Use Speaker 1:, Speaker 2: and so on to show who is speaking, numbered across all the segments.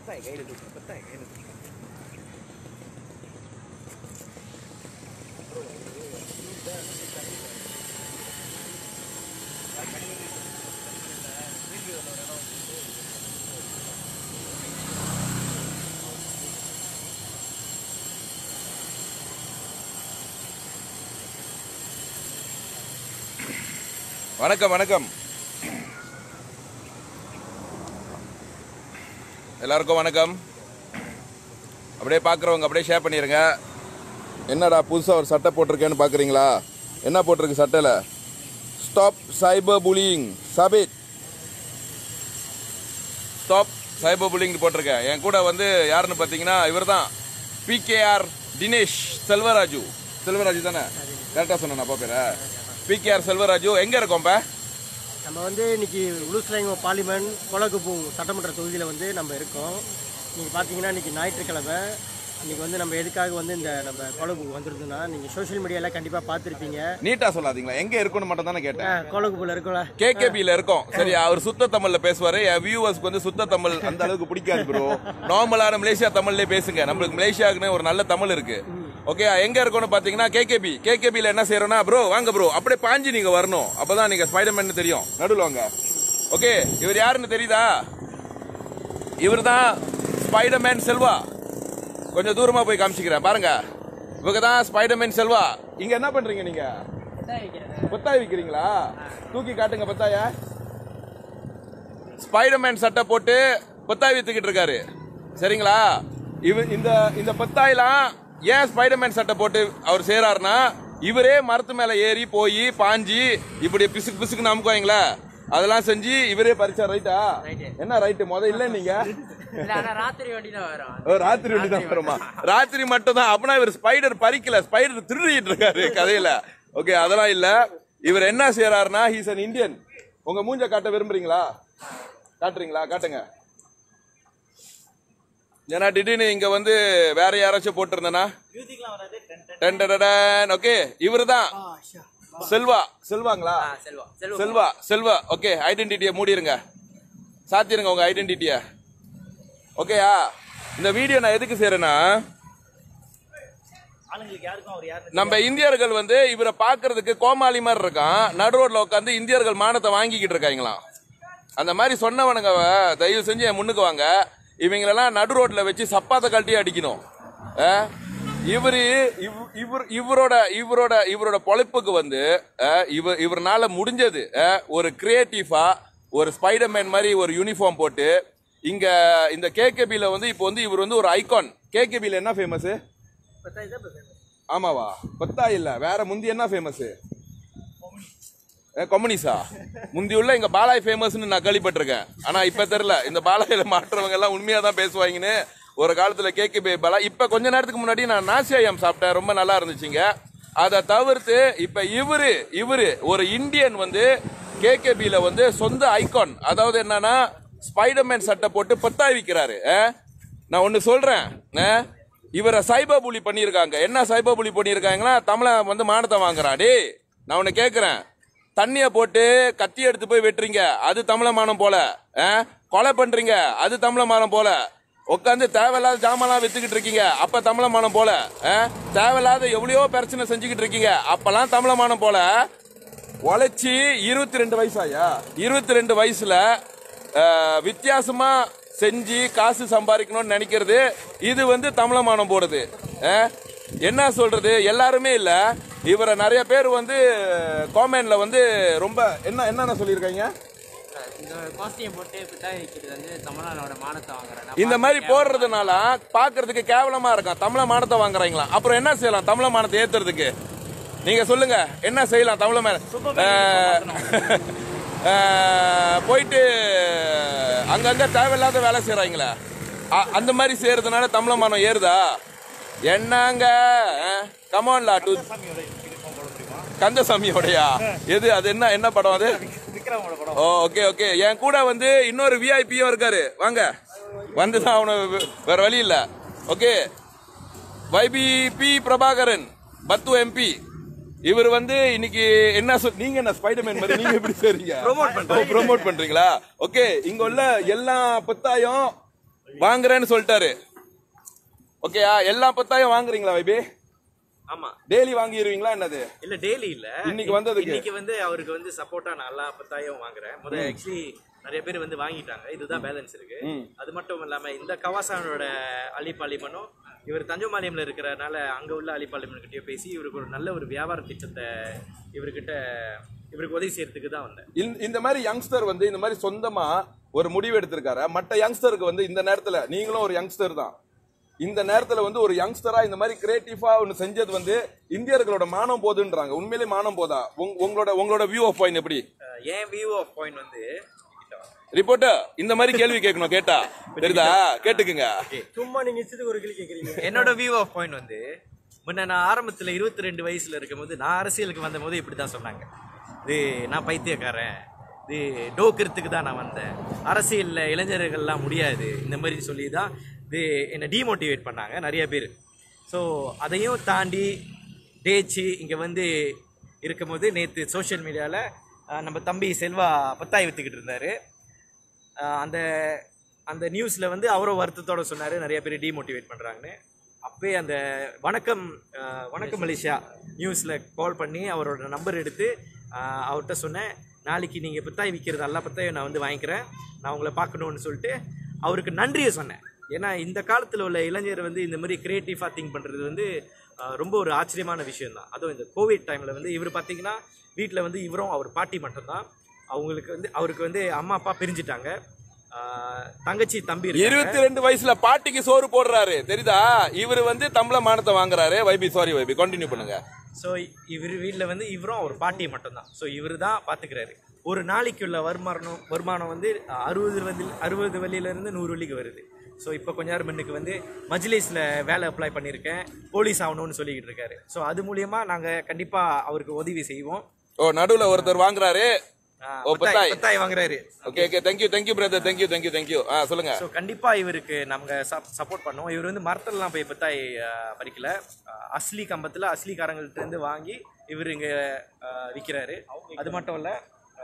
Speaker 1: வணக்கம் வணக்கம் எல்லாருக்கும் வணக்கம் அப்படியே பார்க்குறவங்க அப்படியே ஷேர் பண்ணிடுங்க என்னடா புதுசாக ஒரு சட்டை போட்டிருக்கேன்னு பார்க்குறீங்களா என்ன போட்டிருக்கு சட்டையில் ஸ்டாப் சைபர் புலிங் சபிட் ஸ்டாப் சைபர் புலிங் போட்டிருக்கேன் என் கூட வந்து யாருன்னு பார்த்தீங்கன்னா இவர் தான் பிகேஆர் தினேஷ் செல்வராஜு செல்வராஜு தானே கரெக்டாக சொன்னேன் அப்பா பேரை பிகேஆர் செல்வராஜு எங்கே இருக்கோம்ப்பா
Speaker 2: நம்ம வந்து இன்னைக்கு உலுஸ்லாங்க பார்லிமெண்ட் கொலகுப்பு சட்டமன்ற தொகுதியில் வந்து நம்ம இருக்கோம் நீங்கள் பார்த்தீங்கன்னா இன்னைக்கு ஞாயிற்றுக்கிழமை இன்னைக்கு வந்து நம்ம எதுக்காக வந்து இந்த நம்ம கொலகுப்பு வந்திருந்தோம்னா நீங்கள் சோஷியல் மீடியாவில் கண்டிப்பாக பார்த்துருப்பீங்க
Speaker 1: நீட்டா சொல்லாதீங்களா எங்க இருக்குன்னு மட்டும் தானே கேட்டேன்
Speaker 2: கொலகுப்பில் இருக்கோம்ல
Speaker 1: கேகேபில இருக்கோம் சரி அவர் சுத்த தமிழ்ல பேசுவாரு என் வியூவர்ஸ்க்கு வந்து சுத்த தமிழ் அந்த அளவுக்கு பிடிக்காது ப்ரோ நார்மலான மலேசியா தமிழ்லயே பேசுங்க நம்மளுக்கு மலேசியாவுக்குன்னு ஒரு நல்ல தமிழ் இருக்கு ஓகே எங்க இருக்கோம்னு பாத்தீங்கன்னா கேகேபி கேகேபில என்ன செய்யறோம்னா ப்ரோ வாங்க ப்ரோ அப்படியே பாஞ்சு நீங்க வரணும் அப்பதான் நீங்க ஸ்பைடர்மேன் தெரியும் நடுவில் வாங்க ஓகே இவர் யாருன்னு தெரியுதா இவர் தான் ஸ்பைடர்மேன் செல்வா கொஞ்சம் தூரமா போய் காமிச்சிக்கிறேன் பாருங்க இவங்க தான் ஸ்பைடர்மேன் செல்வா இங்க என்ன பண்றீங்க நீங்க பத்தாய் விக்கிறீங்களா தூக்கி காட்டுங்க பத்தாய ஸ்பைடர்மேன் சட்டை போட்டு பத்தாய் வித்துக்கிட்டு இருக்காரு சரிங்களா இவ இந்த இந்த பத்தாயெல்லாம் ஏன் ஸ்பைடர்மேன் சட்டை போட்டு அவர் செய்யறாருன்னா இவரே மரத்து மேல ஏறி போய் பாஞ்சி இப்படி பிசுக்கு பிசுக்கு அமுக்குவாங்களே அதெல்லாம் செஞ்சு இவரே பறிச்சார் ரைட்டா என்ன ரைட்டு முத இல்ல நீங்க
Speaker 3: இல்ல ஆனா ராத்திரி வண்டி தான் வரும்
Speaker 1: ஓ, ராத்திரி வண்டி தான் வருமா ராத்திரி மட்டும் தான் அப்பனா இவர் ஸ்பைடர் பறிக்கல ஸ்பைடர் திருடிட்டு இருக்காரு கதையில ஓகே அதெல்லாம் இல்ல இவர் என்ன செய்யறாருன்னா ஹீஸ் அன் இந்தியன் உங்க மூஞ்ச காட்ட விரும்புறீங்களா காட்டுறீங்களா காட்டுங்க ஏன்னா திடீர்னு இங்க வந்து வேற யாராச்சும் போட்டிருந்தேன்னா ஓகே இவரு தான் செல்வா செல்வாங்களா
Speaker 3: ஆ, செல்வா செல்வா
Speaker 1: செல்வா செல்வா ஓகே ஐடென்டிட்டியை மூடிருங்க சாத்திருங்க உங்க ஐடென்டிட்டிய ஓகேயா இந்த வீடியோ நான் எதுக்கு செய்யறேன்னா நம்ம இந்தியர்கள் வந்து இவரை பார்க்கிறதுக்கு கோமாளி மாதிரி இருக்கான் நடு ரோட்ல உட்காந்து இந்தியர்கள் மானத்தை வாங்கிக்கிட்டு இருக்காங்களாம் அந்த மாதிரி சொன்னவனுங்க தயவு செஞ்சு என் முன்னுக்கு வாங்க இவங்களெல்லாம் நடு ரோட்ல வச்சு சப்பாத்தை கழட்டி அடிக்கணும் அஹ், இவரு இவ்- இவர் இவரோட இவரோட இவரோட பொழைப்புக்கு வந்து அஹ், இவர் இவர்னால முடிஞ்சது அஹ், ஒரு கிரியேட்டிவா ஒரு ஸ்பைடர்மேன் மாதிரி ஒரு யூனிஃபார்ம் போட்டு இங்க இந்த கேகேபில வந்து இப்போ வந்து இவர் வந்து ஒரு ஐகான் கேகேபில என்ன ஃபேமஸ் ஆமாவா பத்தா இல்ல வேற முந்தி என்ன ஃபேமஸ் கொமனிஸா முந்தி உள்ள இங்க பாலாய் ஃபேமஸ்னு நான் கேள்விப்பட்டிருக்கேன் ஆனா இப்ப தெரியல இந்த பாலாயில மாற்றவங்க எல்லாம் உண்மையா தான் பேசுவாங்கன்னு ஒரு காலத்துல கேக்கு பே பாலா இப்ப கொஞ்ச நேரத்துக்கு முன்னாடி நான் நாசியாயம் சாப்பிட்டேன் ரொம்ப நல்லா இருந்துச்சுங்க அதை தவிர்த்து இப்ப இவரு இவரு ஒரு இந்தியன் வந்து கேகேபில வந்து சொந்த ஐகான் அதாவது என்னன்னா ஸ்பைடர்மேன் சட்டை போட்டு பத்தாய் விக்கிறாரு அஹ்? நான் ஒன்னு சொல்றேன் அஹ்? இவரை சைபர் புலி பண்ணியிருக்காங்க என்ன சைபர் புலி பண்ணியிருக்காங்கன்னா தமிழ வந்து மானத்தை வாங்குறான் டேய் நான் உன்னை கேட்குறேன் தண்ணிய போட்டு கத்தி எடுத்து போய் வெட்டுறீங்க அது தமிழ மானம் போல ஆ? கொலை பண்றீங்க அது தமிழ மானம் போல உட்காந்து தேவையில்லாத ஜாமான்லாம் வித்துக்கிட்டு இருக்கீங்க அப்ப தமிழ மானம் போல ஆ? தேவையில்லாத எவ்வளவோ பிரச்சனை செஞ்சுக்கிட்டு இருக்கீங்க அப்பெல்லாம் தமிழ மானம் போல உழைச்சி இருபத்தி ரெண்டு வயசாயா இருபத்தி ரெண்டு வயசுல ஆ, வித்தியாசமா செஞ்சு காசு சம்பாதிக்கணும்னு நினைக்கிறது இது வந்து தமிழமானம் போடுது ஆ? என்ன சொல்றது எல்லாருமே இல்ல இவரை நிறைய பேர் வந்து காமெண்ட்ல வந்து ரொம்ப என்ன என்னென்ன சொல்லியிருக்காங்க
Speaker 3: இந்த காஸ்டியூம் போட்டு பித்தா வைக்கிறது வந்து தமிழ்நாடோட மானத்தை வாங்குறேன்
Speaker 1: இந்த மாதிரி போடுறதுனால பாக்குறதுக்கு கேவலமா இருக்கும் தமிழ மானத்தை வாங்குறாங்களா அப்புறம் என்ன செய்யலாம் தமிழ மானத்தை ஏத்துறதுக்கு நீங்க சொல்லுங்க என்ன செய்யலாம் தமிழ மான அஹ், போயிட்டு அங்கங்க தேவையில்லாத வேலை செய்யறாங்களே அ- அந்த மாதிரி செய்யறதுனால தமிழ மானம் ஏறுதா என்னங்க கமான்லா டு கந்தசாமியோடயா எது அது என்ன என்ன படம் அது ஓ ஓகே ஓகே என் கூட வந்து இன்னொரு விஐபியும் இருக்காரு வாங்க வந்து தான் அவனை வேற வழி இல்ல ஓகே வைபி பி பிரபாகரன் பத்து எம்பி இவர் வந்து இன்னைக்கு என்ன சொல் நீங்க என்ன ஸ்பைடர்மேன் மாதிரி நீங்க எப்படி செய்றீங்க ப்ரோமோட் பண்றீங்க ப்ரோமோட் பண்றீங்களா ஓகே இங்க உள்ள எல்லா பத்தாயம் வாங்குறேன்னு சொல்லிட்டாரு ஓகேயா எல்லா பத்தாயும் வாங்குறீங்களா வைபி
Speaker 4: ஆமா
Speaker 1: டெய்லி வாங்கிடுவீங்களா என்னது
Speaker 4: இல்ல டெய்லி இல்ல
Speaker 1: இன்னைக்கு வந்ததுக்கு?
Speaker 4: இன்னைக்கு வந்து அவருக்கு வந்து சப்போர்ட்டா நான் எல்லா பத்தாயிரம் வாங்குறேன் முதல்ல ஆக்சுவலி நிறைய பேர் வந்து வாங்கிட்டாங்க இதுதான் பேலன்ஸ் இருக்கு அது மட்டும் இல்லாம இந்த கவாசானோட அலிபாலிமனும் இவர் தஞ்சோமாலியம்ல இருக்கிறனால அங்க உள்ள அலிபாலிமன் கிட்டயோ பேசி இவருக்கு ஒரு நல்ல ஒரு வியாபார திட்டத்தை இவர்கிட்ட இவருக்கு உதவி செய்யறதுக்கு தான் வந்தேன்
Speaker 1: இந்த- இந்த மாதிரி யங்ஸ்டர் வந்து இந்த மாதிரி சொந்தமா ஒரு முடிவு எடுத்திருக்காரு மற்ற யங்ஸ்டருக்கு வந்து இந்த நேரத்துல நீங்களும் ஒரு யங்ஸ்டர் தான் இந்த நேரத்துல வந்து ஒரு யங்ஸ்டரா இந்த மாதிரி கிரியேட்டிவா ஒன்னு செஞ்சது வந்து இந்தியர்களோட மானம் போதுன்றாங்க உண்மையிலே மானம் போதா உங்க- உங்களோட உங்களோட வியூ ஆஃப் பாயிண்ட் எப்படி
Speaker 4: அஹ் என் வியூ ஆஃப் பாயிண்ட் வந்து
Speaker 1: ரிப்போர்ட்டர் இந்த மாதிரி கேள்வி கேட்கணும் கேட்டா தெரியுதா கேட்டுக்குங்க
Speaker 2: சும்மா நீங்க இஷ்டத்துக்கு ஒரு கேள்வி கேக்குறீங்க
Speaker 4: என்னோட வியூ ஆஃப் பாயிண்ட் வந்து முன்ன நான் ஆரம்பத்தில் இருபத்தி ரெண்டு வயசுல இருக்கும்போது நான் அரசியலுக்கு வந்தபோது இப்படி தான் சொன்னாங்க இது நான் பைத்தியக்காரன் இது டோக்கிறதுக்கு தான் நான் வந்தேன் அரசியலில் இளைஞர்கள்லாம் முடியாது இந்த மாதிரி சொல்லி தான் இது என்னை டீமோட்டிவேட் பண்ணாங்க நிறைய பேர் ஸோ அதையும் தாண்டி டேச்சு இங்கே வந்து இருக்கும்போது நேற்று சோஷியல் மீடியாவில் நம்ம தம்பி செல்வா பத்தாய் வித்துக்கிட்டு இருந்தார் ஆஹ் அந்த அந்த நியூஸில் வந்து அவரும் வருத்தத்தோட சொன்னார் நிறைய பேர் டீமோட்டிவேட் பண்ணுறாங்கன்னு அப்பயே அந்த வணக்கம் ஆஹ் வணக்கம் மலேசியா நியூஸில் கால் பண்ணி அவரோட நம்பர் எடுத்து ஆஹ் அவர்கிட்ட சொன்னேன் நாளைக்கு நீங்கள் பத்தாய் விற்கிறது எல்லா பத்தாயும் நான் வந்து வாங்கிக்கிறேன் நான் உங்களை பார்க்கணுன்னு சொல்லிட்டு அவருக்கு நன்றியை சொன்னேன் ஏன்னா இந்த காலத்தில் உள்ள இளைஞர் வந்து இந்த மாதிரி கிரியேட்டிவாக திங்க் பண்ணுறது வந்து ஆஹ் ரொம்ப ஒரு ஆச்சரியமான விஷயம் தான் அதுவும் இந்த கோவிட் டைமில் வந்து இவர் பார்த்தீங்கன்னா வீட்டில் வந்து இவரும் அவர் பாட்டி மட்டும்தான் அவங்களுக்கு வந்து அவருக்கு வந்து அம்மா அப்பா பிரிஞ்சிட்டாங்க ஆஹ் தங்கச்சி தம்பி இருக்காங்க.
Speaker 1: இருபத்தி ரெண்டு வயசுல பாட்டிக்கு சோறு போடுறாரு தெரியுதா இவர் வந்து தமிழ மானத்தை வாங்குறாரு வைபி சாரி வைபி கண்டினியூ பண்ணுங்க
Speaker 4: ஸோ இவர் வீட்டில் வந்து இவரும் அவர் பாட்டி மட்டும்தான் ஸோ இவர் தான் பார்த்துக்கிறாரு ஒரு நாளைக்குள்ள வருமானம் வருமானம் வந்து அறுபது வந்து அறுபது வழியிலேருந்து நூறு வழிக்கு வருது ஸோ இப்போ கொஞ்ச நேரம் முன்னுக்கு வந்து மஜ்லிஸில் வேலை அப்ளை பண்ணியிருக்கேன் போலீஸ் ஆகணும்னு சொல்லிக்கிட்டு இருக்காரு ஸோ அது மூலியமா நாங்கள் கண்டிப்பாக அவருக்கு உதவி செய்வோம்
Speaker 1: ஓ நடுவுல ஒருத்தர் வாங்குறாரு
Speaker 4: ஆஹ்
Speaker 1: ஓ,
Speaker 4: பத்தாய்
Speaker 1: பத்தாய்.
Speaker 4: பத்தாய் வாங்குறாரு
Speaker 1: okay okay thank you thank you brother thank you thank you thank you ஆ சொல்லுங்க
Speaker 4: ஸோ கண்டிப்பாக இவருக்கு நம்ம சப்போர்ட் பண்ணோம் இவர் வந்து மரத்துலலாம் போய் பத்தாய் அஹ், பறிக்கல அஹ், அஸ்லி கம்பத்தில் அஸ்லிக்காரங்கள்ட்ட இருந்து வாங்கி இவர் இங்கே விற்கிறாரு அது மட்டும் இல்லை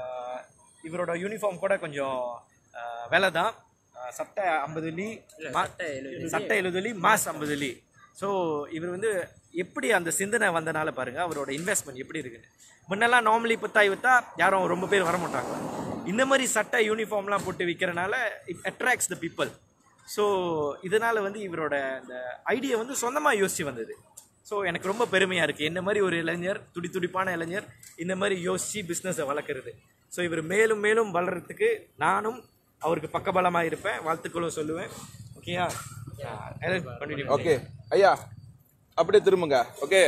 Speaker 4: இவரோட யூனிஃபார்ம் கூட கொஞ்சம் அஹ், விலை தான் அஹ், சட்டை ஐம்பது வெள்ளி மா- சட்டை எழுபது வெள்ளி மாஸ் ஐம்பது வெள்ளி ஸோ இவர் வந்து எப்படி அந்த சிந்தனை வந்தனால பாருங்க அவரோட இன்வெஸ்ட்மெண்ட் எப்படி இருக்குன்னு முன்னெல்லாம் நார்மலி பத்தாய் விற்றா யாரும் ரொம்ப பேர் வர மாட்டாங்க இந்த மாதிரி சட்டை யூனிஃபார்ம்லாம் போட்டு விற்கிறனால it attracts the people so இதனால வந்து இவரோட அந்த ஐடியா வந்து சொந்தமாக யோசிச்சு வந்தது ஸோ எனக்கு ரொம்ப பெருமையாக இருக்குது என்ன மாதிரி ஒரு இளைஞர் துடி துடிப்பான இளைஞர் இந்த மாதிரி யோசித்து பிஸ்னஸை வளர்க்குறது ஸோ இவர் மேலும் மேலும் வளர்கிறதுக்கு நானும் அவருக்கு பக்கபலமாக இருப்பேன் வாழ்த்துக்களும் சொல்லுவேன் ஓகேயா கண்டினியூ
Speaker 1: ஓகே ஐயா அப்படியே திரும்புங்க okay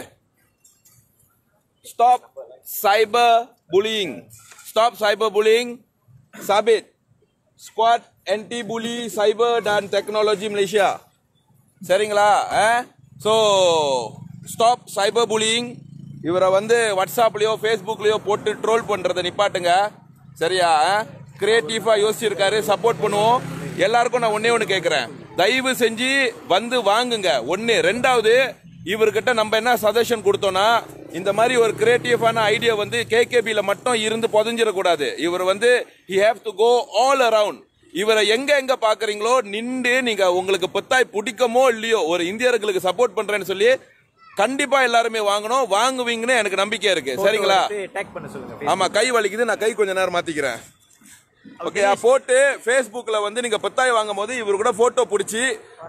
Speaker 1: stop cyber bullying stop cyber bullying சாபித் squad anti bully cyber dan technology Malaysia சரிங்களா ஸோ ஸ்டாப் சைபர் புலியிங் இவரை வந்து வாட்ஸ்அப்லயோ ஃபேஸ்புக்லயோ போட்டு ட்ரோல் பண்றதை நிப்பாட்டுங்க சரியா கிரியேட்டிவா யோசிச்சிருக்காரு சப்போர்ட் பண்ணுவோம் எல்லாருக்கும் நான் ஒன்னே ஒன்று கேட்குறேன் தயவு செஞ்சு வந்து வாங்குங்க ஒன்று ரெண்டாவது இவர்கிட்ட நம்ம என்ன சஜஷன் கொடுத்தோம்னா இந்த மாதிரி ஒரு கிரியேட்டிவான ஐடியா வந்து கேகேபியில மட்டும் இருந்து புதஞ்சிடக்கூடாது இவர் வந்து he have to go all around இவரை எங்க எங்க பாக்குறீங்களோ நின்று நீங்க உங்களுக்கு பத்தாய் பிடிக்குமோ இல்லையோ ஒரு இந்தியர்களுக்கு சப்போர்ட் பண்றேன்னு சொல்லி கண்டிப்பா எல்லாருமே வாங்கணும் வாங்குவீங்கன்னு எனக்கு நம்பிக்கை இருக்கு சரிங்களா
Speaker 4: டேக் பண்ண சொல்லுங்க
Speaker 1: ஆமா கை வலிக்குது நான் கை கொஞ்ச நேரம் மாத்திக்கிறேன் ஓகே போட்டு Facebookல வந்து நீங்க பத்தாய் வாங்கும் போது இவர் கூட போட்டோ பிடிச்சி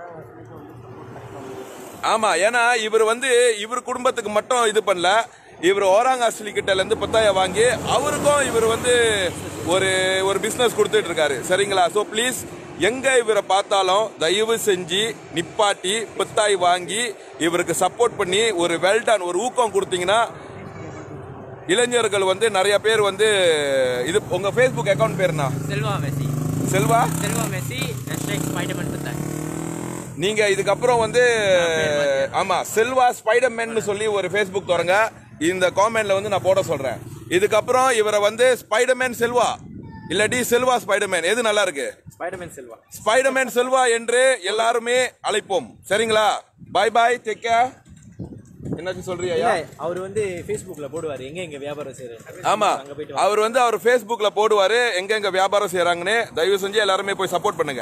Speaker 1: ஆமா ஏன்னா இவர் வந்து இவர் குடும்பத்துக்கு மட்டும் இது பண்ணல இவர் ஓராங் ஹாஸ்டலி கிட்ட இருந்து பத்தாய வாங்கி அவருக்கும் இவர் வந்து ஒரு ஒரு பிசினஸ் கொடுத்துட்டு இருக்காரு சரிங்களா ஸோ ப்ளீஸ் எங்க இவரை பார்த்தாலும் தயவு செஞ்சு நிப்பாட்டி பத்தாய் வாங்கி இவருக்கு சப்போர்ட் பண்ணி ஒரு வெல்டான் ஒரு ஊக்கம் கொடுத்தீங்கன்னா இளைஞர்கள் வந்து நிறைய பேர் வந்து இது உங்க ஃபேஸ்புக் அக்கவுண்ட் பேருனா
Speaker 3: Selva Messi
Speaker 1: Selva
Speaker 3: Selva Messi hashtag Spiderman பத்தாய்
Speaker 1: நீங்க இதுக்கப்புறம் வந்து ஆமா செல்வா ஸ்பைடர்மேன் சொல்லி ஒரு ஃபேஸ்புக் தொடங்க இந்த காமெண்ட்ல வந்து நான் போட சொல்றேன் இதுக்கப்புறம் இவரை வந்து ஸ்பைடர்மேன் செல்வா இல்லாட்டி செல்வா ஸ்பைடர்மேன் எது நல்லா இருக்கு
Speaker 4: ஸ்பைடர்மேன் செல்வா
Speaker 1: ஸ்பைடர்மேன் செல்வா என்று எல்லாருமே அழைப்போம் சரிங்களா பாய் பாய் டேக் கேர் என்னாச்சு சொல்றியா ஐயா?
Speaker 4: அவர் வந்து ஃபேஸ்புக்கில் போடுவார் எங்க எங்க வியாபாரம் செய்யறாரு
Speaker 1: ஆமா
Speaker 4: அங்க போயிட்டு
Speaker 1: அவர் வந்து அவர் Facebookல போடுவாரு எங்க எங்க வியாபாரம் செய்யறாங்கன்னு தயவு செஞ்சு எல்லாருமே போய் சப்போர்ட் பண்ணுங்க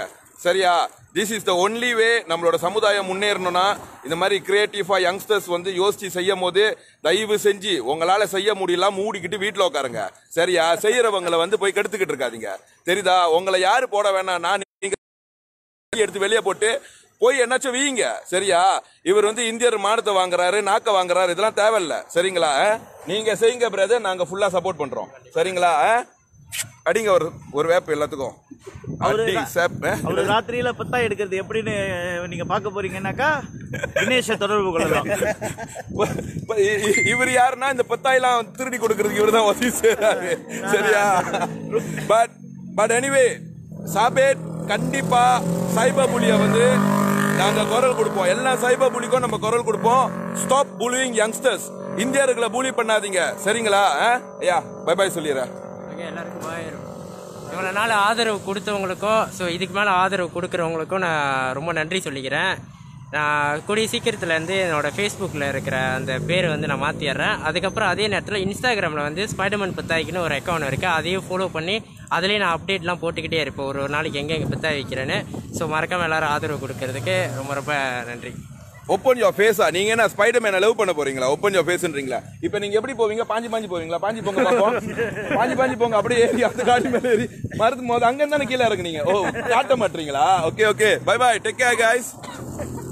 Speaker 1: சரியா this is the only way நம்மளோட சமுதாயம் முன்னேறணும்னா இந்த மாதிரி கிரியேட்டிவா யங்ஸ்டர்ஸ் வந்து யோசிச்சு செய்யும் போது தயவு செஞ்சு உங்களால செய்ய முடியல மூடிக்கிட்டு வீட்டுல உட்காருங்க சரியா செய்யறவங்களை வந்து போய் கெடுத்துக்கிட்டு இருக்காதீங்க தெரியுதா உங்களை யாரு போட வேணாம் நான் நீங்க எடுத்து வெளியே போட்டு போய் என்னாச்சும் வீங்க சரியா இவர் வந்து இந்தியர் மானத்தை வாங்குறாரு நாக்க வாங்குறாரு இதெல்லாம் தேவையில்ல சரிங்களா அஹ்? நீங்க செய்யுங்க பிரதர் நாங்க ஃபுல்லா சப்போர்ட் பண்றோம் சரிங்களா அஹ்? அடிங்க ஒரு ஒரு வேப்பு எல்லாத்துக்கும் அடி, சேப், அஹ்?
Speaker 5: அவரு ராத்திரியில பத்தா எடுக்கிறது எப்படின்னு நீங்க பார்க்க போறீங்கன்னாக்கா தினேஷ தொடர்பு கொள்ளலாம்
Speaker 1: இப்ப- இப்ப இ- இ- இவர் யாருன்னா இந்த பத்தாயிரம் திருடி கொடுக்கறதுக்கு இவர் தான் உதவி செய்யறாரு சரியா பட் பட் எனிவே சாபேட் கண்டிப்பா சைபர் புலிய வந்து நாங்க குரல் கொடுப்போம் எல்லா சைபர் புலிக்கும் நம்ம குரல் கொடுப்போம் ஸ்டாப் புலிங் யங்ஸ்டர்ஸ் இந்தியர்களை பூலி பண்ணாதீங்க சரிங்களா அஹ்? ஐயா பை பை சொல்லிடுறேன்
Speaker 3: ஓகே எல்லாருக்கும் ஆயிரும் இவ்வளோ நாள் ஆதரவு கொடுத்தவங்களுக்கும் ஸோ இதுக்கு மேலே ஆதரவு கொடுக்குறவங்களுக்கும் நான் ரொம்ப நன்றி சொல்லிக்கிறேன் நான் கூடிய சீக்கிரத்துலேருந்து என்னோட ஃபேஸ்புக்கில் இருக்கிற அந்த பேரை வந்து நான் மாற்றிடுறேன் அதுக்கப்புறம் அதே நேரத்தில் இன்ஸ்டாகிராமில் வந்து ஸ்பைடர்மேன் பத்தாய்க்குன்னு ஒரு அக்கௌண்ட் இருக்குது அதையும் ஃபாலோ பண்ணி அதுலேயே நான் அப்டேட்லாம் போட்டுக்கிட்டே இருப்பேன் ஒரு ஒரு நாளைக்கு எங்கெங்கே பத்தாய் வைக்கிறேன்னு ஸோ மறக்காமல் எல்லாரும் ஆதரவு கொடுக்கறதுக்கு ரொம்ப ரொம்ப நன்றி
Speaker 1: ஓப்பன் யோர் ஃபேஸா நீங்க என்ன ஸ்பைடர் மேனை லவ் பண்ண போறீங்களா ஓப்பன் யோர் ஃபேஸ்ன்றீங்களா இப்போ நீங்க எப்படி போவீங்க பாஞ்சி பாஞ்சி போவீங்களா பாஞ்சி போங்க பாப்போம் பாஞ்சி பாஞ்சி போங்க அப்படியே ஏறி அந்த காடி மேல ஏறி மருந்து மோது அங்க தானே கீழே இறங்குனீங்க ஓ காட்ட மாட்டீங்களா okay okay bye bye take care guys